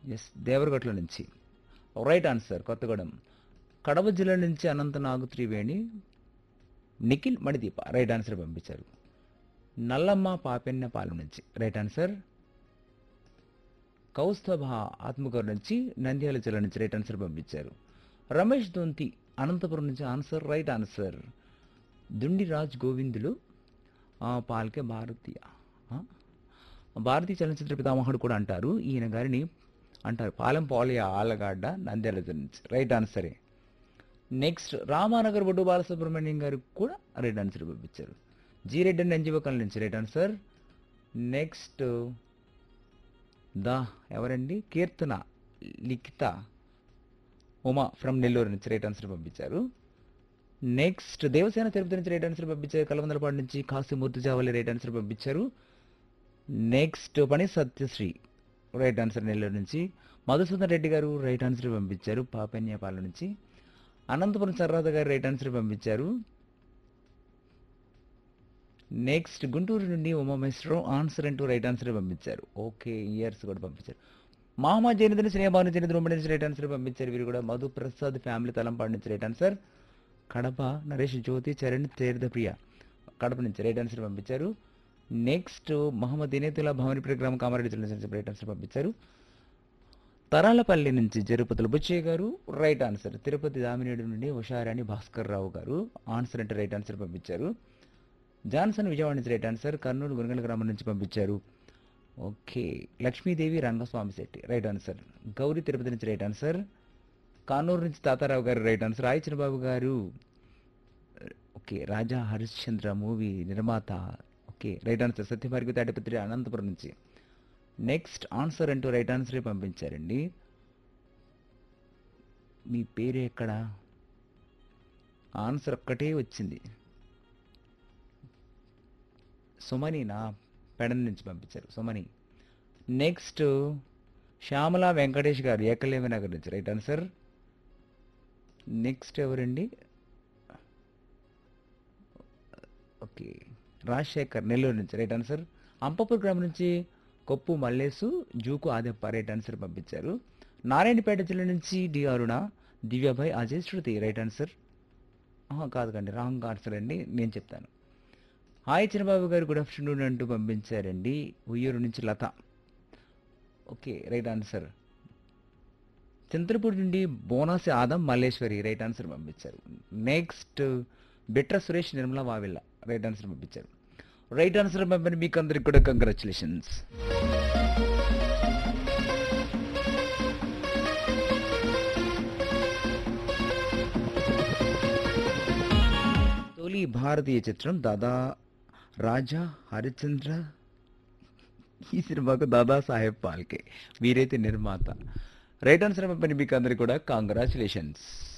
Yes Devaragatla నుంచి right answer Kothagudem Kadapa జిల్లా నుంచి అనంత నాగు త్రివేణి నిఖిల్ మణిదీప రైట్ ఆన్సర్ పంపించారు నల్లమ్మ పాపెన్నపాలెం నుంచి రైట్ ఆన్సర్ కౌస్తభ ఆత్మకూరు నుంచి నంద్యాల జిల్లా నుంచి రైట్ ఆన్సర్ పంపించారు రమేష్ దొంతి అనంతపురం నుంచి answer right answer Dundi Raj Govindulu ఆ, పాల్కే భారతీయ ఆ? భారతీయ చలనచిత్ర పితామహుడు కూడా అంటారు ఈయన గారిని అంటారు పాలెం పాలయ ఆలగడ్డ నంద్యాల జిల్లా నుంచి రైట్ ఆన్సరే నెక్స్ట్ రామానగర్ బొడ్డు బాలసుబ్రహ్మణ్యం గారు కూడా రైట్ ఆన్సర్ పంపించారు జీ రెడ్డి అండ్ ఎన్జిఓ నుంచి రైట్ ఆన్సర్ నెక్స్ట్ దా ఎవరండి కీర్తన లిఖిత ఉమా ఫ్రమ్ నెల్లూరు నుంచి రైట్ ఆన్సర్ పంపించారు నెక్స్ట్ దేవసేన తిరుపతి నుంచి రైట్ ఆన్సర్ పంపించారు కలవందలపాడు నుంచి కాశీమూర్తి జావలి రైట్ ఆన్సర్ పంపించారు నెక్స్ట్ పని సత్యశ్రీ రైట్ ఆన్సర్ నెల్లూరు నుంచి మధుసూదన్ రెడ్డి గారు రైట్ ఆన్సర్ పంపించారు పాపన్యపాలెం నుంచి అనంతపురం సర్రాధ గారు రైట్ ఆన్సర్ పంపించారు నెక్స్ట్ గుంటూరు నుండి ఉమామేశ్వరం ఆన్సర్ అంటూ రైట్ ఆన్సర్ పంపించారు ఓకే ఇయర్స్ కూడా పంపించారు మామ జనిదని స్నేహభాను జనిదని ఉమ్మడి నుంచి రైట్ ఆన్సర్ పంపించారు వీరు కూడా మధు ప్రసాద్ ఫ్యామిలీ తలంపాడు నుంచి రైట్ ఆన్సర్ కడప నరేష్ జ్యోతి చరణ్ తీర్థప్రియ కడప నుంచి రైట్ ఆన్సర్ పంపించారు నెక్స్ట్ మహమ్మద్ ఇనేతుల్లా భవనిపేట గ్రామ కామారెడ్డి జిల్లా నుంచి రైట్ ఆన్సర్ పంపించారు తరాలపల్లి నుంచి జరుపతుల బుచ్చయ్య గారు రైట్ ఆన్సర్ తిరుపతి దామినేడు నుండి ఉషారాణి భాస్కర్ రావు గారు ఆన్సర్ అంటే రైట్ ఆన్సర్ పంపించారు జాన్సన్ విజయవాడ నుంచి రైట్ ఆన్సర్ కర్నూలు గురగల గ్రామం నుంచి పంపించారు okay Lakshmidevi Rangaswamy Shetty right answer Gowri Tirupati నుంచి రైట్ ఆన్సర్ కానూరు నుంచి తాతారావు గారు right answer Raya Chinnababu garu okay Raja Harishchandra movie నిర్మాత okay right answer Satyabhargavi Tadipatri Anantapur నుంచి నెక్స్ట్ ఆన్సర్ అంటూ రైట్ ఆన్సరే పంపించారండి మీ పేరు ఎక్కడ ఆన్సర్ ఒక్కటే వచ్చింది సుమని నా పెడన్ నుంచి పంపించారు సుమని నెక్స్ట్ శ్యామల వెంకటేష్ గారు ఏకలేవి నగర్ నుంచి రైట్ ఆన్సర్ నెక్స్ట్ ఎవరండి ఓకే రాజశేఖర్ నెల్లూరు నుంచి రైట్ ఆన్సర్ అంపపూర్ గ్రామం నుంచి కొప్పు మల్లేసు జూకు ఆదెప్ప రైట్ ఆన్సర్ పంపించారు నారాయణపేట జిల్లా నుంచి D Aruna Divyabhai Ajay Shruti right answer ఆహా, కాదు కండి రాంగ్ ఆన్సర్ అండి నేను చెప్తాను హాయ్ చిన్నబాబు గారు గుడ్ ఆఫ్టర్నూన్ అంటూ పంపించారండి ఉయ్యూరు నుంచి Latha okay right answer Chintalapudi నుండి Bonasi Adam Malleswari right answer పంపించారు next Bitra Suresh Nirmala Vavilla right answer పంపించారు రైట్ ఆన్సర్ పంపిన మీకు అందరికి కూడా కంగ్రాచులేషన్స్ తొలి భారతీయ చిత్రం దాదా రాజా హరిచంద్ర ఈ సినిమాకు దాదా సాహెబ్ పాల్కే వీరైతే నిర్మాత రైట్ ఆన్సర్ పంపిన మీకు అందరికి కూడా కాంగ్రాచులేషన్స్